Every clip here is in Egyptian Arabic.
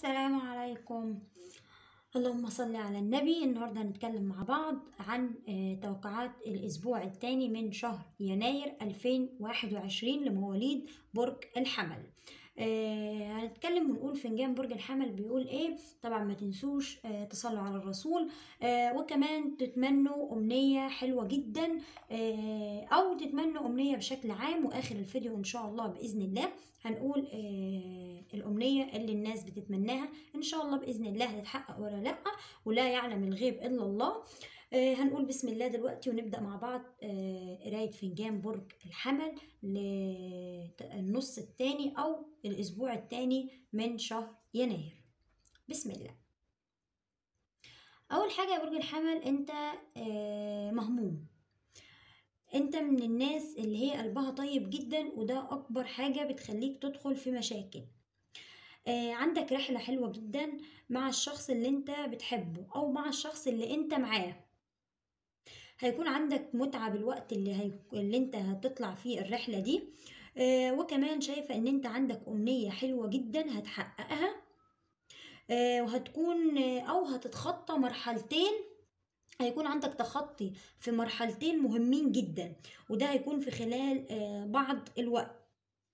السلام عليكم اللهم صل على النبي النهاردة هنتكلم مع بعض عن آه، توقعات الأسبوع الثاني من شهر يناير 2021 لمواليد برج الحمل آه، هنتكلم ونقول فنجان برج الحمل بيقول ايه طبعا ما تنسوش آه، تصلوا على الرسول آه، وكمان تتمنوا أمنية حلوة جدا آه، أو تتمنوا أمنية بشكل عام وآخر الفيديو إن شاء الله بإذن الله هنقول آه، الأمنية اللي الناس بتتمناها إن شاء الله بإذن الله هتتحقق ولا لأ ولا يعلم الغيب إلا الله آه، هنقول بسم الله دلوقتي ونبدأ مع بعض آه، قراية فنجان برج الحمل للنص التاني أو الأسبوع التاني من شهر يناير بسم الله أول حاجة يا برج الحمل أنت آه، مهموم انت من الناس اللي هي قلبها طيب جدا وده اكبر حاجة بتخليك تدخل في مشاكل آه عندك رحلة حلوة جدا مع الشخص اللي انت بتحبه او مع الشخص اللي انت معاه هيكون عندك متعة بالوقت اللي, هي... اللي انت هتطلع فيه الرحلة دي آه وكمان شايفة ان انت عندك امنية حلوة جدا هتحققها آه وهتكون آه او هتتخطى مرحلتين هيكون عندك تخطي في مرحلتين مهمين جدا وده هيكون في خلال آه، بعض الوقت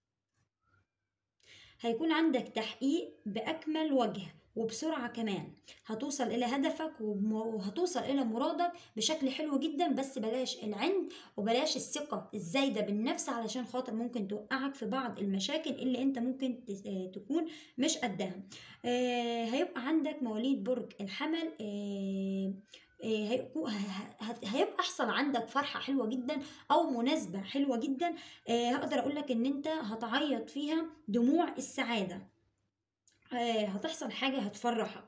هيكون عندك تحقيق بأكمل وجه وبسرعة كمان هتوصل إلى هدفك وم- وهتوصل إلى مرادك بشكل حلو جدا بس بلاش العند وبلاش الثقة الزايدة بالنفس علشان خاطر ممكن توقعك في بعض المشاكل اللي انت ممكن تس- آه، تكون مش قدها آه، هيبقى عندك مواليد برج الحمل آه، آه، هيكو- ه- ه- هيبقى احصل عندك فرحة حلوة جدا او مناسبة حلوة جدا آه، هقدر اقول لك ان انت هتعيط فيها دموع السعادة آه، هتحصل حاجة هتفرحك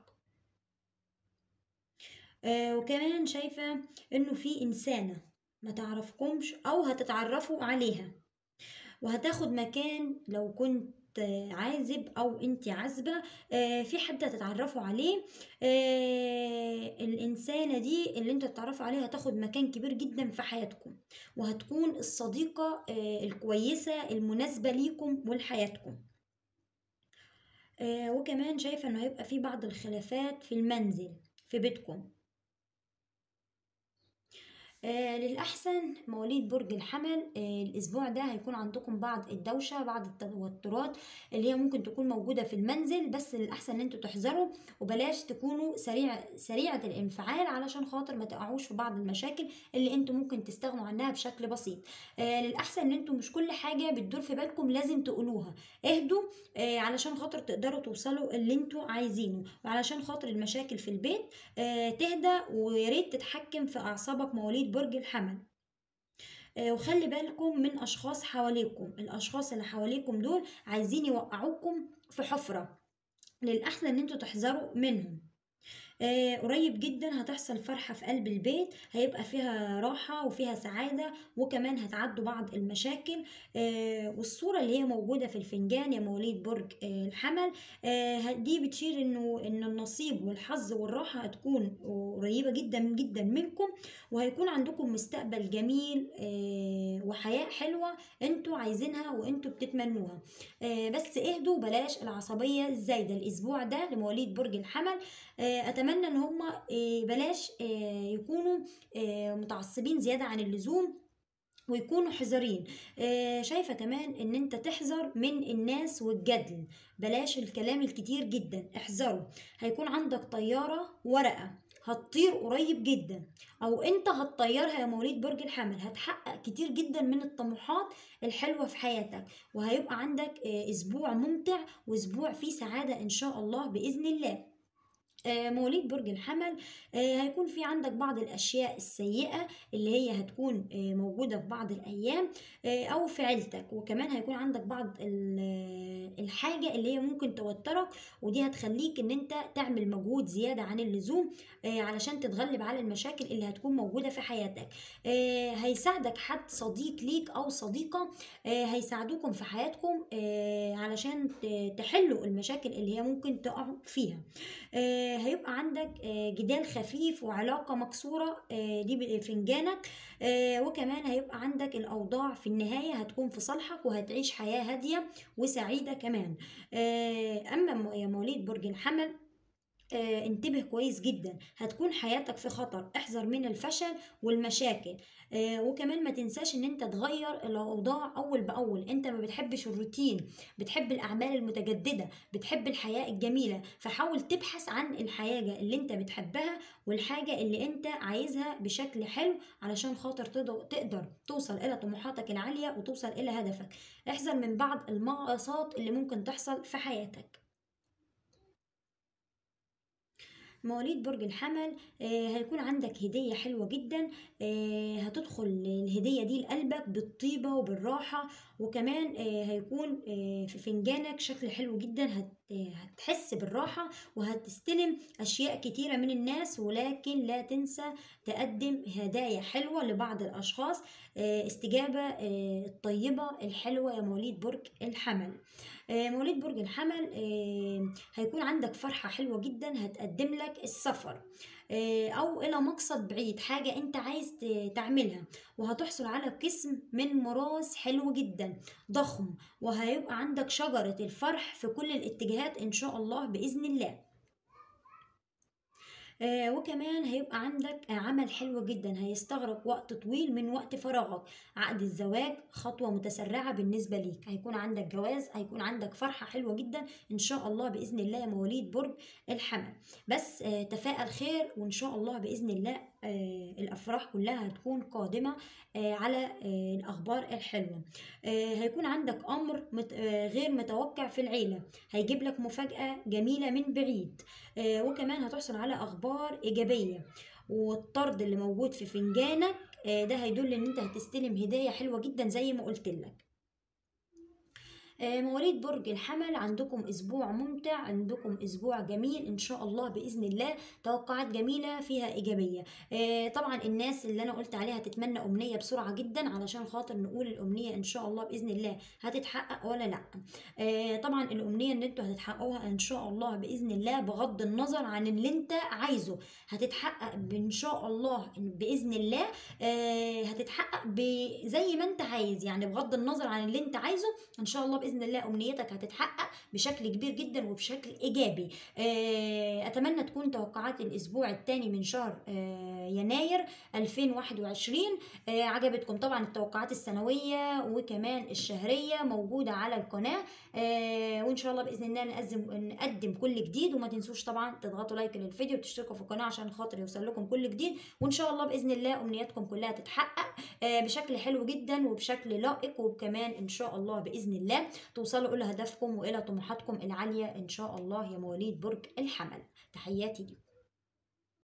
آه، وكمان شايفة انه في انسانة ما تعرفكمش او هتتعرفوا عليها وهتاخد مكان لو كنت آه، عازب او انت عازبة آه، في حد هتتعرفوا عليه آه، الانسانة دي اللي انت تتعرفوا عليها هتاخد مكان كبير جدا في حياتكم وهتكون الصديقة آه، الكويسة المناسبة ليكم ولحياتكم آه، وكمان شايفة انه هيبقى في بعض الخلافات في المنزل في بيتكم آه للأحسن مواليد برج الحمل آه الأسبوع ده هيكون عندكم بعض الدوشة بعض التوترات اللي هي ممكن تكون موجودة في المنزل بس الأحسن إن انتوا تحذروا وبلاش تكونوا سريع سريعة الانفعال علشان خاطر ما تقعوش في بعض المشاكل اللي انتوا ممكن تستغنوا عنها بشكل بسيط آه للأحسن إن انتوا مش كل حاجة بتدور في بالكم لازم تقولوها اهدوا آه علشان خاطر تقدروا توصلوا اللي انتوا عايزينه وعلشان خاطر المشاكل في البيت آه تهدى ويا ريت تتحكم في أعصابك مواليد برج الحمل آه، وخلي بالكم من أشخاص حواليكم الأشخاص اللي حواليكم دول عايزين يوقعوكم في حفرة للأحسن إن انتوا تحذروا منهم آه، قريب جدا هتحصل فرحة في قلب البيت هيبقى فيها راحة وفيها سعادة وكمان هتعدوا بعض المشاكل آه، والصورة اللي هي موجودة في الفنجان يا مواليد برج آه، الحمل آه، دي بتشير انه ان النصيب والحظ والراحة هتكون قريبة جدا جدا منكم وهيكون عندكم مستقبل جميل آه، وحياة حلوة انتوا عايزينها وانتوا بتتمنوها آه، بس اهدوا بلاش العصبية الزايدة الاسبوع ده لمواليد برج الحمل آه، اتمنى ان هم بلاش آه، يكونوا آه، متعصبين زيادة عن اللزوم ويكونوا حذرين آه، شايفة كمان ان انت تحذر من الناس والجدل بلاش الكلام الكتير جدا احذروا هيكون عندك طيارة ورقة هتطير قريب جدا او انت هتطيرها يا مواليد برج الحمل هتحقق كتير جدا من الطموحات الحلوة في حياتك وهيبقى عندك آه، اسبوع ممتع واسبوع فيه سعادة ان شاء الله باذن الله آه، مواليد برج الحمل آه، هيكون في عندك بعض الأشياء السيئة اللي هي هتكون آه، موجودة في بعض الأيام آه، أو في عيلتك وكمان هيكون عندك بعض ال- الحاجة اللي هي ممكن توترك ودي هتخليك إن أنت تعمل مجهود زيادة عن اللزوم آه، علشان تتغلب على المشاكل اللي هتكون موجودة في حياتك آه، هيساعدك حد صديق ليك أو صديقة آه، هيساعدوكم في حياتكم آه، علشان ت- تحلوا المشاكل اللي هي ممكن تقعوا فيها آه، آه هيبقى عندك آه جدال خفيف وعلاقة مكسورة آه دي بفنجانك آه وكمان هيبقى عندك الأوضاع في النهاية هتكون في صالحك وهتعيش حياة هادية وسعيدة كمان آه أما يا مواليد برج الحمل آه انتبه كويس جدا هتكون حياتك في خطر احذر من الفشل والمشاكل آه وكمان ما تنساش ان انت تغير الاوضاع اول باول انت ما بتحبش الروتين بتحب الاعمال المتجدده بتحب الحياه الجميله فحاول تبحث عن الحاجه اللي انت بتحبها والحاجه اللي انت عايزها بشكل حلو علشان خاطر تقدر توصل الى طموحاتك العاليه وتوصل الى هدفك احذر من بعض المغصات اللي ممكن تحصل في حياتك مواليد برج الحمل آه هيكون عندك هدية حلوة جدا آه هتدخل الهدية دي لقلبك بالطيبة وبالراحة وكمان آه هيكون آه في فنجانك شكل حلو جدا هت هتحس بالراحة وهتستلم أشياء كتيرة من الناس ولكن لا تنسى تقدم هدايا حلوة لبعض الأشخاص استجابة الطيبة الحلوة يا مواليد برج الحمل مواليد برج الحمل هيكون عندك فرحة حلوة جدا هتقدم لك السفر او الى مقصد بعيد حاجة انت عايز تعملها وهتحصل على قسم من ميراث حلو جدا ضخم وهيبقى عندك شجرة الفرح في كل الاتجاهات ان شاء الله باذن الله آه وكمان هيبقى عندك عمل حلو جدا هيستغرق وقت طويل من وقت فراغك عقد الزواج خطوة متسرعة بالنسبة ليك هيكون عندك جواز هيكون عندك فرحة حلوة جدا ان شاء الله بإذن الله يا مواليد برج الحمل بس آه تفائل خير وان شاء الله بإذن الله آه الأفراح كلها هتكون قادمة آه على آه الأخبار الحلوة آه هيكون عندك أمر مت آه غير متوقع في العيلة هيجيب لك مفاجأة جميلة من بعيد آه وكمان هتحصل على أخبار إيجابية والطرد اللي موجود في فنجانك آه ده هيدل إن أنت هتستلم هدايا حلوة جدا زي ما قلت لك مواليد برج الحمل عندكم اسبوع ممتع عندكم اسبوع جميل ان شاء الله باذن الله توقعات جميله فيها ايجابيه طبعا الناس اللي انا قلت عليها تتمنى امنيه بسرعه جدا علشان خاطر نقول الامنيه ان شاء الله باذن الله هتتحقق ولا لا طبعا الامنيه ان انتوا هتتحققوها ان شاء الله باذن الله بغض النظر عن اللي انت عايزه هتتحقق ان شاء الله باذن الله هتتحقق زي ما انت عايز يعني بغض النظر عن اللي انت عايزه ان شاء الله باذن الله امنيتك هتتحقق بشكل كبير جدا وبشكل ايجابي اتمنى تكون توقعات الاسبوع الثاني من شهر يناير 2021 عجبتكم طبعا التوقعات السنويه وكمان الشهريه موجوده على القناه وان شاء الله باذن الله نقدم نقدم كل جديد وما تنسوش طبعا تضغطوا لايك للفيديو وتشتركوا في القناه عشان خاطر يوصل لكم كل جديد وان شاء الله باذن الله امنياتكم كلها تتحقق بشكل حلو جدا وبشكل لائق وكمان ان شاء الله باذن الله توصلوا إلى هدفكم وإلى طموحاتكم العالية إن شاء الله يا مواليد برج الحمل تحياتي لكم